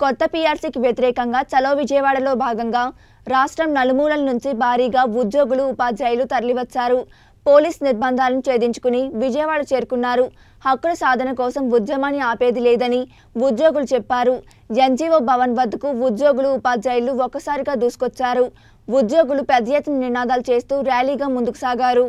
కొత్త పీఆర్సీకి వ్యతిరేకంగా చలో విజయవాడలో భాగంగా రాష్ట్రం నలుమూలల నుంచి భారీగా ఉద్యోగులు ఉపాధ్యాయులు తరలివచ్చారు పోలీస్ నిర్బంధాలను ఛేదించుకుని విజయవాడ చేరుకున్నారు హక్కుల సాధన కోసం ఉద్యమాన్ని ఆపేది లేదని ఉద్యోగులు చెప్పారు ఎన్జీఓ భవన్ వద్దకు ఉద్యోగులు ఉపాధ్యాయులు ఒక్కసారిగా దూసుకొచ్చారు ఉద్యోగులు పెద్ద ఎత్తున నినాదాలు చేస్తూ ర్యాలీగా ముందుకు సాగారు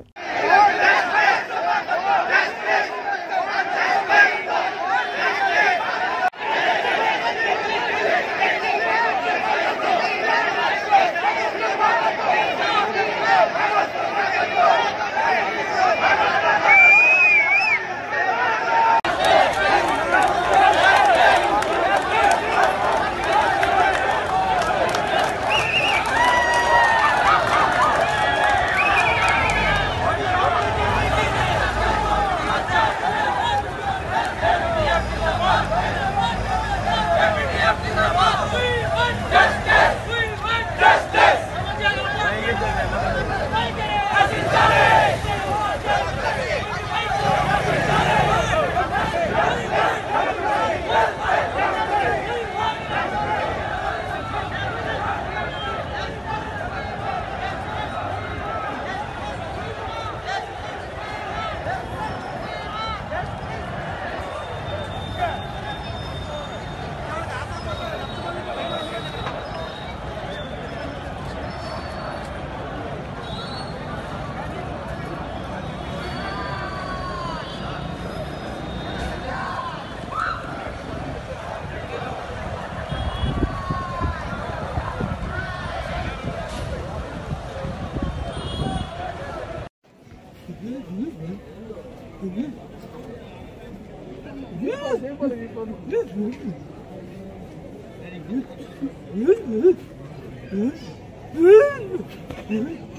Very good.